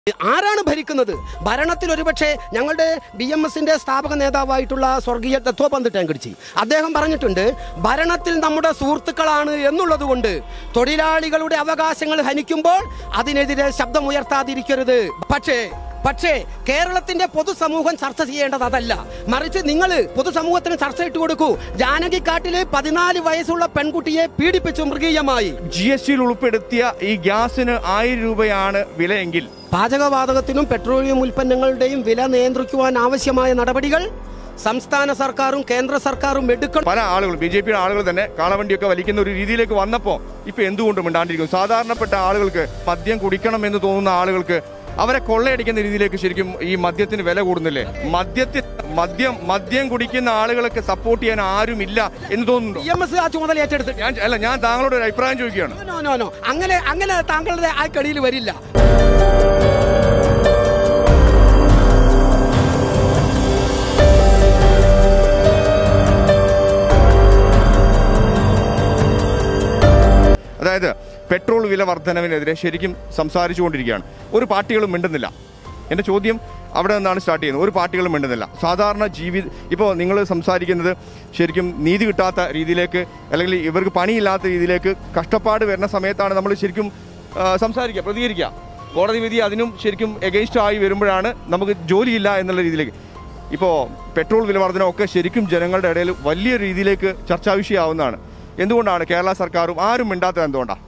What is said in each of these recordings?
ആരാണ് ഭരിക്കുന്നത് ഭരണത്തിൽ ഒരുപക്ഷെ ഞങ്ങളുടെ ഡി എം എസിന്റെ സ്ഥാപക നേതാവായിട്ടുള്ള സ്വർഗീയ ദത്തോപന്ത് ടാങ്കടിച്ചി അദ്ദേഹം പറഞ്ഞിട്ടുണ്ട് ഭരണത്തിൽ നമ്മുടെ സുഹൃത്തുക്കളാണ് എന്നുള്ളത് കൊണ്ട് തൊഴിലാളികളുടെ അവകാശങ്ങൾ ഹനിക്കുമ്പോൾ അതിനെതിരെ ശബ്ദമുയർത്താതിരിക്കരുത് പക്ഷേ പക്ഷേ കേരളത്തിന്റെ പൊതുസമൂഹം ചർച്ച ചെയ്യേണ്ടത് അതല്ല മറിച്ച് നിങ്ങൾ പൊതുസമൂഹത്തിന് ചർച്ച ഇട്ട് കൊടുക്കൂ ജാനകിക്കാട്ടില് പതിനാല് വയസ്സുള്ള പെൺകുട്ടിയെ പീഡിപ്പിച്ചു മൃഗീയമായി ജി എസ് ടിയിൽ ഉൾപ്പെടുത്തിയ ഈ ഗ്യാസിന് ആയിരം രൂപയാണ് വിലയെങ്കിൽ പാചകവാതകത്തിനും പെട്രോളിയം ഉൽപ്പന്നങ്ങളുടെയും വില നിയന്ത്രിക്കുവാൻ ആവശ്യമായ നടപടികൾ സംസ്ഥാന സർക്കാരും കേന്ദ്ര സർക്കാരും എടുക്കണം പല ആളുകളും ബി ജെ പിയുടെ ആളുകൾ തന്നെ കാളവണ്ടിയൊക്കെ വലിക്കുന്ന ഒരു രീതിയിലേക്ക് വന്നപ്പോൾ ഇപ്പൊ എന്തുകൊണ്ടും മിണ്ടാണ്ടിരിക്കും സാധാരണപ്പെട്ട ആളുകൾക്ക് മദ്യം കുടിക്കണം എന്ന് തോന്നുന്ന ആളുകൾക്ക് അവരെ കൊള്ളയടിക്കുന്ന രീതിയിലേക്ക് ശരിക്കും ഈ മദ്യത്തിന് വില കൂടുന്നില്ലേ മദ്യത്തിൽ മദ്യം മദ്യം കുടിക്കുന്ന ആളുകളൊക്കെ സപ്പോർട്ട് ചെയ്യാൻ ആരുമില്ല എന്ന് തോന്നുന്നുണ്ടോ ഡി എം എസ് ആ ചുമതല ഏറ്റെടുത്തിട്ട് ഞാൻ അല്ല ഞാൻ താങ്കളോട് ഒരു അഭിപ്രായം ചോദിക്കുകയാണ് നോ നോ നോ അങ്ങനെ അങ്ങനെ താങ്കളുടെ ആ കടിയിൽ വരില്ല അതായത് പെട്രോൾ വില വർധനവിനെതിരെ ശരിക്കും സംസാരിച്ചുകൊണ്ടിരിക്കുകയാണ് ഒരു പാർട്ടികളും മിണ്ടുന്നില്ല എൻ്റെ ചോദ്യം അവിടെ നിന്നാണ് സ്റ്റാർട്ട് ചെയ്യുന്നത് ഒരു പാർട്ടികളും മിണ്ടുന്നില്ല സാധാരണ ജീവി ഇപ്പോൾ നിങ്ങൾ സംസാരിക്കുന്നത് ശരിക്കും നീതി കിട്ടാത്ത രീതിയിലേക്ക് അല്ലെങ്കിൽ ഇവർക്ക് പണിയില്ലാത്ത രീതിയിലേക്ക് കഷ്ടപ്പാട് വരുന്ന സമയത്താണ് നമ്മൾ ശരിക്കും ആ, സംസാരിക്കുക പ്രതികരിക്കുക കോടതി വിധി അതിനും ശരിക്കും എഗെയിൻസ്റ്റ് ആയി വരുമ്പോഴാണ് നമുക്ക് ജോലിയില്ല എന്നുള്ള രീതിയിലേക്ക് ഇപ്പോൾ പെട്രോൾ വില വർധനമൊക്കെ ശരിക്കും ജനങ്ങളുടെ ഇടയിൽ വലിയ രീതിയിലേക്ക് ചർച്ചാ വിഷയമാവുന്നതാണ് എന്തുകൊണ്ടാണ് കേരള സർക്കാരും ആരും മിണ്ടാത്തത് എന്തുകൊണ്ടാണ്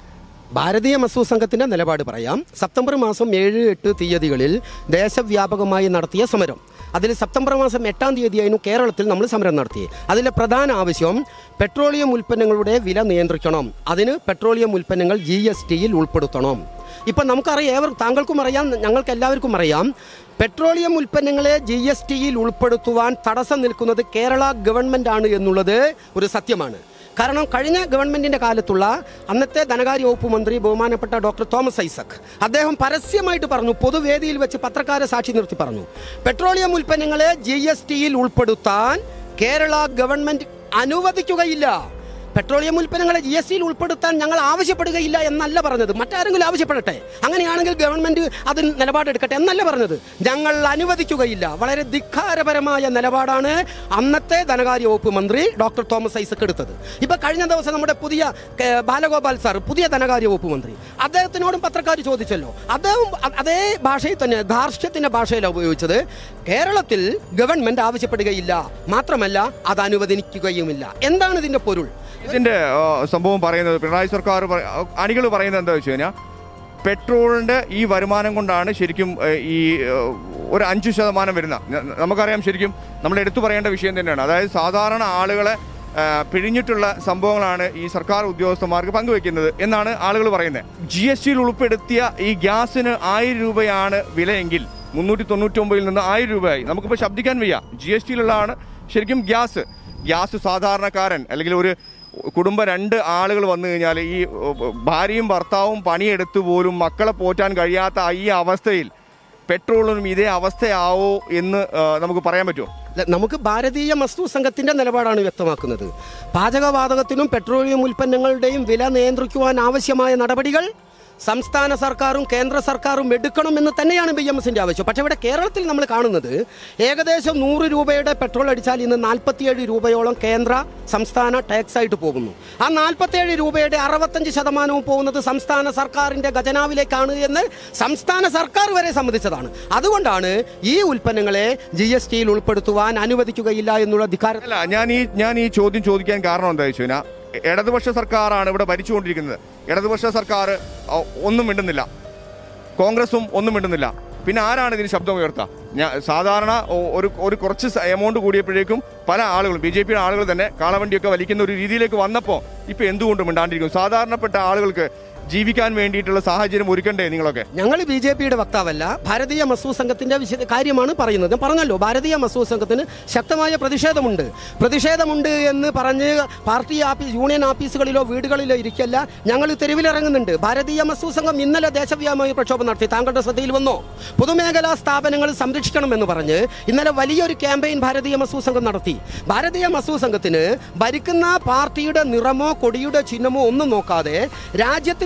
ഭാരതീയ മസൂ സംഘത്തിന്റെ നിലപാട് പറയാം സെപ്റ്റംബർ മാസം ഏഴ് എട്ട് തീയതികളിൽ ദേശവ്യാപകമായി നടത്തിയ സമരം അതിൽ സെപ്റ്റംബർ മാസം എട്ടാം തീയതിയായിരുന്നു കേരളത്തിൽ നമ്മൾ സമരം നടത്തി അതിലെ പ്രധാന ആവശ്യം പെട്രോളിയം ഉൽപ്പന്നങ്ങളുടെ വില നിയന്ത്രിക്കണം അതിന് പെട്രോളിയം ഉൽപ്പന്നങ്ങൾ ജി എസ് ടിയിൽ ഉൾപ്പെടുത്തണം ഇപ്പം നമുക്കറിയാം ഏവർ താങ്കൾക്കും അറിയാം ഞങ്ങൾക്ക് എല്ലാവർക്കും അറിയാം പെട്രോളിയം ഉൽപ്പന്നങ്ങളെ ജി എസ് ടിയിൽ ഉൾപ്പെടുത്തുവാൻ തടസ്സം നിൽക്കുന്നത് കേരള ഗവൺമെന്റ് ആണ് എന്നുള്ളത് ഒരു സത്യമാണ് കാരണം കഴിഞ്ഞ ഗവൺമെന്റിന്റെ കാലത്തുള്ള അന്നത്തെ ധനകാര്യ വകുപ്പ് മന്ത്രി ബഹുമാനപ്പെട്ട ഡോക്ടർ തോമസ് ഐസക് അദ്ദേഹം പരസ്യമായിട്ട് പറഞ്ഞു പൊതുവേദിയിൽ വെച്ച് പത്രക്കാരെ സാക്ഷി നിർത്തി പറഞ്ഞു പെട്രോളിയം ഉൽപ്പന്നങ്ങളെ ജി എസ് ടിയിൽ ഉൾപ്പെടുത്താൻ കേരള ഗവൺമെന്റ് അനുവദിക്കുകയില്ല പെട്രോളിയം ഉൽപ്പന്നങ്ങളെ ജി എസ് ടിയിൽ ഉൾപ്പെടുത്താൻ ഞങ്ങൾ ആവശ്യപ്പെടുകയില്ല എന്നല്ല പറഞ്ഞത് മറ്റാരെങ്കിലും ആവശ്യപ്പെടട്ടെ അങ്ങനെയാണെങ്കിൽ ഗവൺമെന്റ് അതിന് നിലപാടെടുക്കട്ടെ എന്നല്ല പറഞ്ഞത് ഞങ്ങൾ അനുവദിക്കുകയില്ല വളരെ ധിക്കാരപരമായ നിലപാടാണ് അന്നത്തെ ധനകാര്യ വകുപ്പ് മന്ത്രി ഡോക്ടർ തോമസ് ഐസക് എടുത്തത് ഇപ്പൊ കഴിഞ്ഞ ദിവസം നമ്മുടെ പുതിയ കെ, ബാലഗോപാൽ സാർ പുതിയ ധനകാര്യ വകുപ്പ് മന്ത്രി അദ്ദേഹത്തിനോടും പത്രക്കാർ ചോദിച്ചല്ലോ അദ്ദേഹം അ- അതേ ഭാഷയിൽ തന്നെ ധാർഷ്ട്യത്തിന്റെ ഭാഷയിലാണ് ഉപയോഗിച്ചത് കേരളത്തിൽ ഗവൺമെന്റ് ആവശ്യപ്പെടുകയില്ല മാത്രമല്ല അത് അനുവദിക്കുകയുമില്ല എന്താണ് ഇതിന്റെ പൊരുൾ ഇതിന്റെ ആ, സംഭവം പറയുന്നത് പിണറായി സർക്കാർ അണികൾ പറയുന്നത് എന്താ വെച്ച് കഴിഞ്ഞാൽ പെട്രോളിന്റെ ഈ വരുമാനം കൊണ്ടാണ് ശരിക്കും ഏ, ഈ ഏ, ഒരു അഞ്ചു ശതമാനം വരുന്ന ന- നമുക്കറിയാം ശരിക്കും നമ്മൾ എടുത്തു പറയേണ്ട വിഷയം തന്നെയാണ് അതായത് സാധാരണ ആളുകളെ ആ, പിഴിഞ്ഞിട്ടുള്ള സംഭവങ്ങളാണ് ഈ സർക്കാർ ഉദ്യോഗസ്ഥന്മാർക്ക് പങ്കുവെക്കുന്നത് എന്നാണ് ആളുകൾ പറയുന്നത് ജി എസ് ടിയിൽ ഉൾപ്പെടുത്തിയ ഈ ഗ്യാസിന് ആയിരം രൂപയാണ് വിലയെങ്കിൽ മുന്നൂറ്റി തൊണ്ണൂറ്റി ഒമ്പതിൽ നിന്ന് ആയിരം രൂപയായി നമുക്കിപ്പോൾ ശബ്ദിക്കാൻ വയ്യ ജി എസ് ടിയിലുള്ളതാണ് ശരിക്കും ഗ്യാസ് ഗ്യാസ് സാധാരണക്കാരൻ അല്ലെങ്കിൽ ഒരു കുടുംബം രണ്ട് ആളുകൾ വന്നു കഴിഞ്ഞാൽ ഈ ഉം, ഭാര്യയും ഭർത്താവും പണിയെടുത്തു പോലും മക്കളെ പോറ്റാൻ കഴിയാത്ത ഈ അവസ്ഥയിൽ പെട്രോളിനും ഇതേ അവസ്ഥയാവോ എന്ന് ആ, നമുക്ക് പറയാൻ പറ്റുമോ അല്ല, നമുക്ക് ഭാരതീയ മസ്തു സംഘത്തിന്റെ നിലപാടാണ് വ്യക്തമാക്കുന്നത് പാചകവാതകത്തിനും പെട്രോളിയം ഉൽപ്പന്നങ്ങളുടെയും വില നിയന്ത്രിക്കുവാൻ ആവശ്യമായ നടപടികൾ സംസ്ഥാന സർക്കാരും കേന്ദ്ര സർക്കാരും എടുക്കണമെന്ന് തന്നെയാണ് ബി എം എസിന്റെ ആവശ്യം പക്ഷേ ഇവിടെ കേരളത്തിൽ നമ്മൾ കാണുന്നത് ഏകദേശം നൂറ് രൂപയുടെ പെട്രോൾ അടിച്ചാൽ ഇന്ന് നാൽപ്പത്തിയേഴ് രൂപയോളം കേന്ദ്ര സംസ്ഥാന ടാക്സ് ആയിട്ട് പോകുന്നു ആ നാൽപ്പത്തിയേഴ് രൂപയുടെ അറുപത്തഞ്ച് ശതമാനവും പോകുന്നത് സംസ്ഥാന സർക്കാരിന്റെ ഖജനാവിലേക്കാണ് എന്ന് സംസ്ഥാന സർക്കാർ വരെ സമ്മതിച്ചതാണ് അതുകൊണ്ടാണ് ഈ ഉൽപ്പന്നങ്ങളെ ജി എസ് ടിയിൽ ഉൾപ്പെടുത്തുവാൻ അനുവദിക്കുകയില്ല എന്നുള്ള ധിക്കാരം അല്ല ഞാൻ ഈ ഞാൻ ഈ ചോദ്യം ചോദിക്കാൻ കാരണം എന്താ വെച്ച് കഴിഞ്ഞാൽ ഇടതുപക്ഷ സർക്കാരാണ് ഇവിടെ ഭരിച്ചുകൊണ്ടിരിക്കുന്നത് ഇടതുപക്ഷ സർക്കാർ അ, ഒന്നും മിണ്ടുന്നില്ല കോൺഗ്രസും ഒന്നും മിണ്ടുന്നില്ല പിന്നെ ആരാണ് ഇതിന് ശബ്ദം ഉയർത്തുക ഞാൻ സാധാരണ ഒ- ഒരു ഒരു കുറച്ച് എമൗണ്ട് കൂടിയപ്പോഴേക്കും പല ആളുകളും ബി ജെ പിയുടെ ആളുകൾ തന്നെ കാളവണ്ടിയൊക്കെ വലിക്കുന്ന ഒരു രീതിയിലേക്ക് വന്നപ്പോൾ ഇപ്പൊ എന്തുകൊണ്ടും മിണ്ടാണ്ടിരിക്കും സാധാരണപ്പെട്ട ആളുകൾക്ക് ജീവിക്കാൻ വേണ്ടിയിട്ടുള്ള സാഹചര്യം ഒരുക്കണ്ടേ നിങ്ങളൊക്കെ ഞങ്ങൾ ബി ജെ പിയുടെ വക്താവല്ല ഭാരതീയ മസൂ സംഘത്തിന്റെ വിശദ കാര്യമാണ് പറയുന്നത് ഞാൻ പറഞ്ഞല്ലോ ഭാരതീയ മസൂ സംഘത്തിന് ശക്തമായ പ്രതിഷേധമുണ്ട് പ്രതിഷേധമുണ്ട് എന്ന് പറഞ്ഞ് പാർട്ടി ആഫീസ് യൂണിയൻ ഓഫീസുകളിലോ വീടുകളിലോ ഇരിക്കല്ല ഞങ്ങൾ തെരുവിലിറങ്ങുന്നുണ്ട് ഭാരതീയ മസൂ സംഘം ഇന്നലെ ദേശവ്യാപകമായി പ്രക്ഷോഭം നടത്തി താങ്കളുടെ ശ്രദ്ധയിൽ വന്നോ പൊതുമേഖലാ സ്ഥാപനങ്ങൾ സംരക്ഷിക്കണമെന്ന് പറഞ്ഞ് ഇന്നലെ വലിയൊരു ക്യാമ്പയിൻ ഭാരതീയ മസൂ സംഘം നടത്തി ഭാരതീയ മസൂ സംഘത്തിന് ഭരിക്കുന്ന പാർട്ടിയുടെ നിറമോ കൊടിയുടെ ചിഹ്നമോ ഒന്നും നോക്കാതെ രാജ്യത്തിന്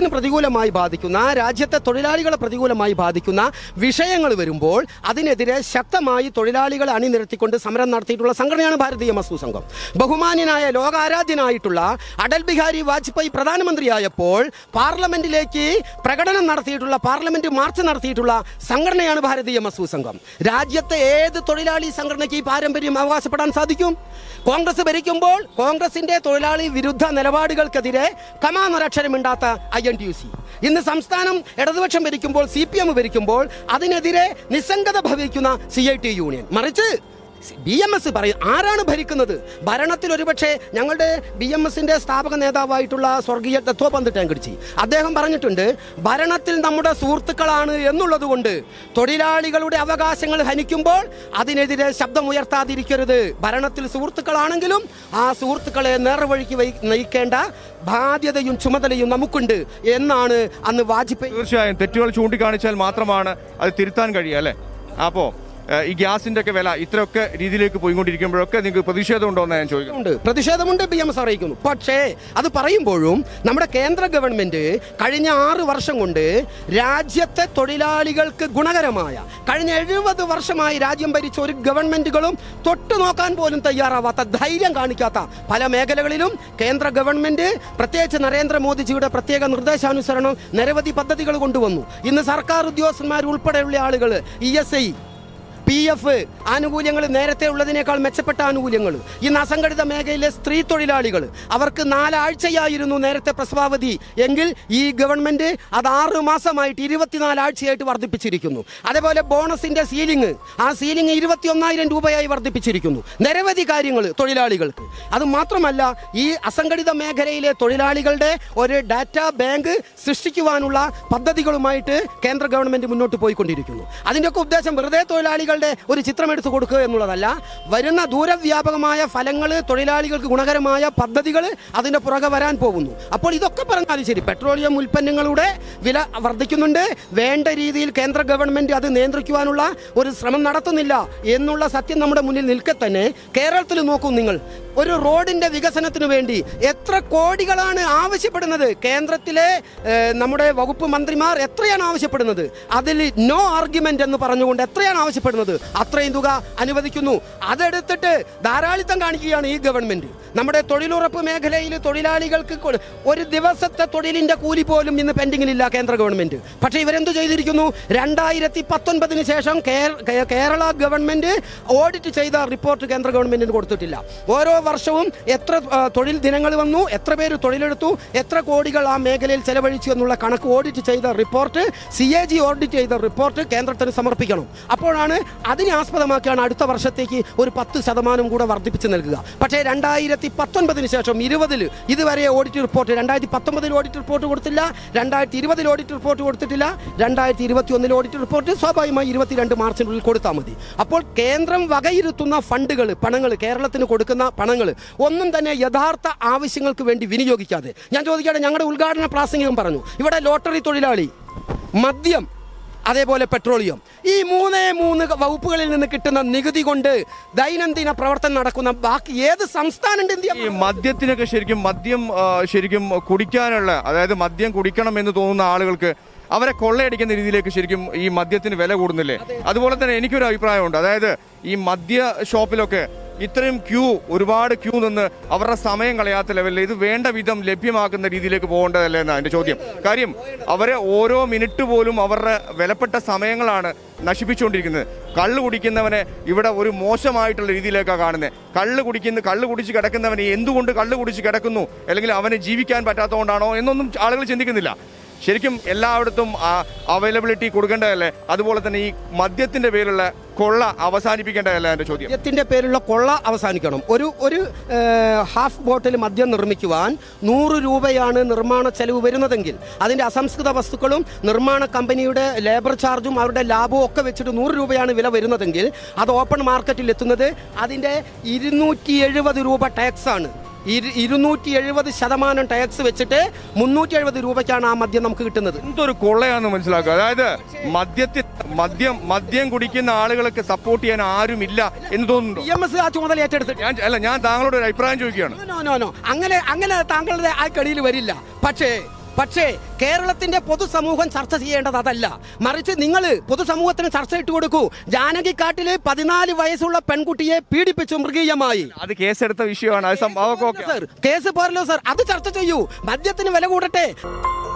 പ്രതികൂലമായി ബാധിക്കുന്ന രാജ്യത്തെ തൊഴിലാളികളെ പ്രതികൂലമായി ബാധിക്കുന്ന വിഷയങ്ങൾ വരുമ്പോൾ അതിനെതിരെ ശക്തമായി തൊഴിലാളികളെ അണിനിരത്തിക്കൊണ്ട് സമരം നടത്തിയിട്ടുള്ള സംഘടനയാണ് ഭാരതീയ മസ്ദൂർ സംഘം ബഹുമാന്യനായ ലോകാരാധ്യനായിട്ടുള്ള അടൽ ബിഹാരി വാജ്പേയി പ്രധാനമന്ത്രിയായപ്പോൾ പാർലമെന്റിലേക്ക് പ്രകടനം നടത്തിയിട്ടുള്ള പാർലമെന്റ് മാർച്ച് നടത്തിയിട്ടുള്ള സംഘടനയാണ് ഭാരതീയ മസ്ദൂർ സംഘം രാജ്യത്തെ ഏത് തൊഴിലാളി സംഘടനയ്ക്ക് ഈ പാരമ്പര്യം അവകാശപ്പെടാൻ സാധിക്കും കോൺഗ്രസ് ഭരിക്കുമ്പോൾ കോൺഗ്രസിന്റെ തൊഴിലാളി വിരുദ്ധ നിലപാടുകൾക്കെതിരെ കമാന്നൊരക്ഷരമിണ്ടാത്ത I N T U C ഇന്ന് സംസ്ഥാനം ഇടതുപക്ഷം ഭരിക്കുമ്പോൾ സി പി എം ഭരിക്കുമ്പോൾ അതിനെതിരെ നിസ്സംഗത ഭവിക്കുന്ന സി ഐ ടി യൂണിയൻ മറിച്ച് ബി എം എസ് പറയും ആരാണ് ഭരിക്കുന്നത് ഭരണത്തിൽ ഒരുപക്ഷെ ഞങ്ങളുടെ ബി എം എസിന്റെ സ്ഥാപക നേതാവായിട്ടുള്ള സ്വർഗീയ തത്വപന്ത് ടാങ്കടിച്ചി അദ്ദേഹം പറഞ്ഞിട്ടുണ്ട് ഭരണത്തിൽ നമ്മുടെ സുഹൃത്തുക്കളാണ് എന്നുള്ളത് കൊണ്ട് തൊഴിലാളികളുടെ അവകാശങ്ങൾ ഹനിക്കുമ്പോൾ അതിനെതിരെ ശബ്ദമുയർത്താതിരിക്കരുത് ഭരണത്തിൽ സുഹൃത്തുക്കളാണെങ്കിലും ആ സുഹൃത്തുക്കളെ നേർവഴിക്ക് വഴി- നയിക്കേണ്ട ബാധ്യതയും ചുമതലയും നമുക്കുണ്ട് എന്നാണ് അന്ന് വാജ്പേയി തീർച്ചയായും തെറ്റുകൾ ചൂണ്ടിക്കാണിച്ചാൽ മാത്രമാണ് അത് തിരുത്താൻ കഴിയുക അല്ലേ അപ്പോ ഏഹ്, ഈ ഗ്യാസിന്റെ ഒക്കെ വില ഇത്രയൊക്കെ രീതിയിലേക്ക് പോയിക്കൊണ്ടിരിക്കുമ്പോഴൊക്കെ നിങ്ങൾക്ക് പ്രതിഷേധം ഉണ്ടോ എന്ന് ഞാൻ ചോദിക്കുന്നു ഉണ്ട് പ്രതിഷേധമുണ്ട് ബി എം എസ് അറിയിക്കുന്നു പക്ഷേ അത് പറയുമ്പോഴും നമ്മുടെ കേന്ദ്ര ഗവൺമെന്റ് കഴിഞ്ഞ ആറ് വർഷം കൊണ്ട് രാജ്യത്തെ തൊഴിലാളികൾക്ക് ഗുണകരമായ കഴിഞ്ഞ എഴുപത് വർഷമായി രാജ്യം ഭരിച്ച ഒരു ഗവൺമെന്റുകളും തൊട്ടു നോക്കാൻ പോലും തയ്യാറാവാത്ത ധൈര്യം കാണിക്കാത്ത പല മേഖലകളിലും കേന്ദ്ര ഗവൺമെന്റ് പ്രത്യേകിച്ച് നരേന്ദ്രമോദിജിയുടെ പ്രത്യേക നിർദ്ദേശാനുസരണം നിരവധി പദ്ധതികൾ കൊണ്ടുവന്നു ഇന്ന് സർക്കാർ ഉദ്യോഗസ്ഥന്മാർ ഉൾപ്പെടെയുള്ള ആളുകൾ E S I P F ആനുകൂല്യങ്ങൾ നേരത്തെ ഉള്ളതിനേക്കാൾ മെച്ചപ്പെട്ട ആനുകൂല്യങ്ങൾ ഇന്ന് അസംഘടിത മേഖലയിലെ സ്ത്രീ തൊഴിലാളികൾ അവർക്ക് നാലാഴ്ചയായിരുന്നു നേരത്തെ പ്രസവാവധി എങ്കിൽ ഈ ഗവൺമെന്റ് അത് ആറ് മാസമായിട്ട് ഇരുപത്തിനാല് ആഴ്ചയായിട്ട് വർദ്ധിപ്പിച്ചിരിക്കുന്നു അതേപോലെ ബോണസിന്റെ സീലിംഗ് ആ സീലിംഗ് ഇരുപത്തിയൊന്നായിരം രൂപയായി വർദ്ധിപ്പിച്ചിരിക്കുന്നു നിരവധി കാര്യങ്ങൾ തൊഴിലാളികൾക്ക് അത് മാത്രമല്ല ഈ അസംഘടിത മേഖലയിലെ തൊഴിലാളികളുടെ ഒരു ഡാറ്റാ ബാങ്ക് സൃഷ്ടിക്കുവാനുള്ള പദ്ധതികളുമായിട്ട് കേന്ദ്ര ഗവൺമെന്റ് മുന്നോട്ട് പോയിക്കൊണ്ടിരിക്കുന്നു അതിൻ്റെയൊക്കെ ഉദ്ദേശം വെറുതെ തൊഴിലാളികളുടെ ഒരു ചിത്രം എടുത്തു കൊടുക്കുക എന്നുള്ളതല്ല വരുന്ന ദൂരവ്യാപകമായ ഫലങ്ങൾ തൊഴിലാളികൾക്ക് ഗുണകരമായ പദ്ധതികൾ അതിന്റെ പുറകെ വരാൻ പോകുന്നു അപ്പോൾ ഇതൊക്കെ പറഞ്ഞാലും ശരി പെട്രോളിയം ഉൽപ്പന്നങ്ങളുടെ വില വർദ്ധിക്കുന്നുണ്ട് വേണ്ട രീതിയിൽ കേന്ദ്ര ഗവൺമെന്റ് അത് നിയന്ത്രിക്കുവാനുള്ള ഒരു ശ്രമം നടത്തുന്നില്ല എന്നുള്ള സത്യം നമ്മുടെ മുന്നിൽ നിൽക്കെ തന്നെ കേരളത്തിൽ നോക്കൂ നിങ്ങൾ ഒരു റോഡിന്റെ വികസനത്തിന് വേണ്ടി എത്ര കോടികളാണ് ആവശ്യപ്പെടുന്നത് കേന്ദ്രത്തിലെ ഏഹ്, നമ്മുടെ വകുപ്പ് മന്ത്രിമാർ എത്രയാണ് ആവശ്യപ്പെടുന്നത് അതിൽ നോ ആർഗ്യുമെന്റ് എന്ന് പറഞ്ഞുകൊണ്ട് എത്രയാണ് ആവശ്യപ്പെടുന്നത് അത്രയും തുക അനുവദിക്കുന്നു അതെടുത്തിട്ട് ധാരാളിത്തം കാണിക്കുകയാണ് ഈ ഗവൺമെന്റ് നമ്മുടെ തൊഴിലുറപ്പ് മേഖലയിൽ തൊഴിലാളികൾക്ക് കൊ- ഒരു ദിവസത്തെ തൊഴിലിന്റെ കൂലി പോലും ഇന്ന് പെൻഡിങ്ങിലില്ല കേന്ദ്ര ഗവൺമെന്റ് പക്ഷേ ഇവരെന്ത് ചെയ്തിരിക്കുന്നു രണ്ടായിരത്തി പത്തൊൻപതിന് ശേഷം കേര- കേ- കേരള ഗവൺമെന്റ് ഓഡിറ്റ് ചെയ്ത റിപ്പോർട്ട് കേന്ദ്ര ഗവൺമെന്റിന് കൊടുത്തിട്ടില്ല ഓരോ വർഷവും എത്ര ആ, തൊഴിൽ ദിനങ്ങൾ വന്നു എത്ര പേര് തൊഴിലെടുത്തു എത്ര കോടികൾ ആ മേഖലയിൽ ചെലവഴിച്ചു എന്നുള്ള കണക്ക് ഓഡിറ്റ് ചെയ്ത report C A G audit ചെയ്ത റിപ്പോർട്ട് കേന്ദ്രത്തിന് സമർപ്പിക്കണം അപ്പോഴാണ് അതിനെ ആസ്പദമാക്കിയാണ് അടുത്ത വർഷത്തേക്ക് ഒരു പത്ത് ശതമാനം കൂടെ വർദ്ധിപ്പിച്ച് നൽകുക പക്ഷേ രണ്ടായിരത്തി പത്തൊൻപതിന് ശേഷം ഇരുപതിൽ ഇതുവരെ ഓഡിറ്റ് റിപ്പോർട്ട് രണ്ടായിരത്തി പത്തൊമ്പതിൽ ഓഡിറ്റ് റിപ്പോർട്ട് കൊടുത്തില്ല രണ്ടായിരത്തി ഇരുപതിൽ ഓഡിറ്റ് റിപ്പോർട്ട് കൊടുത്തിട്ടില്ല രണ്ടായിരത്തി ഇരുപത്തി ഒന്നിൽ ഓഡിറ്റ് റിപ്പോർട്ട് സ്വാഭാവികമായി ഇരുപത്തിരണ്ട് മാർച്ചിനുള്ളിൽ കൊടുത്താൽ മതി അപ്പോൾ കേന്ദ്രം വകയിരുത്തുന്ന ഫണ്ടുകൾ പണങ്ങൾ കേരളത്തിന് കൊടുക്കുന്ന പണങ്ങൾ ഒന്നും തന്നെ യഥാർത്ഥ ആവശ്യങ്ങൾക്ക് വേണ്ടി വിനിയോഗിക്കാതെ ഞാൻ ചോദിക്കട്ടെ ഞങ്ങളുടെ ഉദ്ഘാടന പ്രാസംഗികം പറഞ്ഞു ഇവിടെ ലോട്ടറി തൊഴിലാളി മദ്യം അതേപോലെ പെട്രോളിയം ഈ മൂന്നേ മൂന്ന് വകുപ്പുകളിൽ നിന്ന് കിട്ടുന്ന നികുതി കൊണ്ട് ദൈനംദിന പ്രവർത്തനം നടക്കുന്ന ബാക്കി ഏത് സംസ്ഥാനം ഉണ്ട് ഇന്ത്യ ഈ മദ്യത്തിനൊക്കെ ശരിക്കും മദ്യം ആ, ശരിക്കും കുടിക്കാനുള്ള അതായത് മദ്യം കുടിക്കണം എന്ന് തോന്നുന്ന ആളുകൾക്ക് അവരെ കൊള്ളയടിക്കുന്ന രീതിയിലേക്ക് ശരിക്കും ഈ മദ്യത്തിന് വില കൂടുന്നില്ലേ അതുപോലെ തന്നെ എനിക്കൊരു അഭിപ്രായമുണ്ട് അതായത് ഈ മദ്യ ഷോപ്പിലൊക്കെ ഇത്രയും ക്യൂ ഒരുപാട് ക്യൂ നിന്ന് അവരുടെ സമയം കളയാത്ത ലെവലിൽ ഇത് വേണ്ട വിധം ലഭ്യമാക്കുന്ന രീതിയിലേക്ക് പോകേണ്ടതല്ലേ എന്നാണ് എന്റെ ചോദ്യം കാര്യം അവരെ ഓരോ മിനിറ്റ് പോലും അവരുടെ വിലപ്പെട്ട സമയങ്ങളാണ് നശിപ്പിച്ചുകൊണ്ടിരിക്കുന്നത് കള്ള് കുടിക്കുന്നവനെ ഇവിടെ ഒരു മോശമായിട്ടുള്ള രീതിയിലേക്കാണ് കാണുന്നത് കള്ള് കുടിക്കുന്ന കള്ള് കുടിച്ച് കിടക്കുന്നവനെ എന്തുകൊണ്ട് കള്ള് കുടിച്ച് കിടക്കുന്നു അല്ലെങ്കിൽ അവന് ജീവിക്കാൻ പറ്റാത്തതുകൊണ്ടാണോ എന്നൊന്നും ആളുകൾ ചിന്തിക്കുന്നില്ല ശരിക്കും എല്ലായിടത്തും അവൈലബിലിറ്റി കൊടുക്കേണ്ടതല്ലേ അതുപോലെ തന്നെ ഈ മദ്യത്തിന്റെ പേരിലുള്ള കൊള്ള അവസാനിപ്പിക്കേണ്ടതല്ലേ എന്റെ ചോദ്യം മദ്യത്തിന്റെ പേരിലുള്ള കൊള്ള അവസാനിക്കണം ഒരു ഒരു ഏഹ്, ഹാഫ് ബോട്ടിൽ മദ്യം നിർമ്മിക്കുവാൻ നൂറ് രൂപയാണ് നിർമ്മാണ ചെലവ് വരുന്നതെങ്കിൽ അതിന്റെ അസംസ്കൃത വസ്തുക്കളും നിർമ്മാണ കമ്പനിയുടെ ലേബർ ചാർജും അവരുടെ ലാഭവും ഒക്കെ വെച്ചിട്ട് നൂറ് രൂപയാണ് വില വരുന്നതെങ്കിൽ അത് ഓപ്പൺ മാർക്കറ്റിൽ എത്തുന്നത് അതിന്റെ ഇരുന്നൂറ്റി എഴുപത് രൂപ ടാക്സ് ആണ് ഇരു- ഇരുന്നൂറ്റി എഴുപത് ശതമാനം ടാക്സ് വെച്ചിട്ട് മുന്നൂറ്റി എഴുപത് രൂപയ്ക്കാണ് ആ മദ്യം നമുക്ക് കിട്ടുന്നത് എന്തൊരു കൊള്ളയാണെന്ന് മനസ്സിലാക്കുക അതായത് മദ്യത്തിൽ മദ്യം മദ്യം കുടിക്കുന്ന ആളുകൾക്ക് സപ്പോർട്ട് ചെയ്യാൻ ആരുമില്ല എന്ന് തോന്നുന്നുണ്ടോ ഇ എം എസ് ആ ചുമതല ഏറ്റെടുത്തിട്ട് ഞാൻ അല്ല ഞാൻ താങ്കളോട് ഒരു അഭിപ്രായം ചോദിക്കുകയാണ് നോ നോ നോ അങ്ങനെ അങ്ങനെ താങ്കളുടെ ആ കളിയിൽ വരില്ല പക്ഷേ പക്ഷേ കേരളത്തിന്റെ പൊതുസമൂഹം ചർച്ച ചെയ്യേണ്ടത് അതല്ല മറിച്ച് നിങ്ങൾ പൊതുസമൂഹത്തിന് ചർച്ച ഇട്ട് കൊടുക്കൂ ജാനകിക്കാട്ടില് പതിനാല് വയസ്സുള്ള പെൺകുട്ടിയെ പീഡിപ്പിച്ചു മൃഗീയമായി അത് കേസെടുത്ത വിഷയമാണ് അത് സംഭവമൊക്കെ ഓക്കെ സർ കേസ് പോരല്ലോ സർ അത് ചർച്ച ചെയ്യൂ മദ്യത്തിന് വില കൂടട്ടെ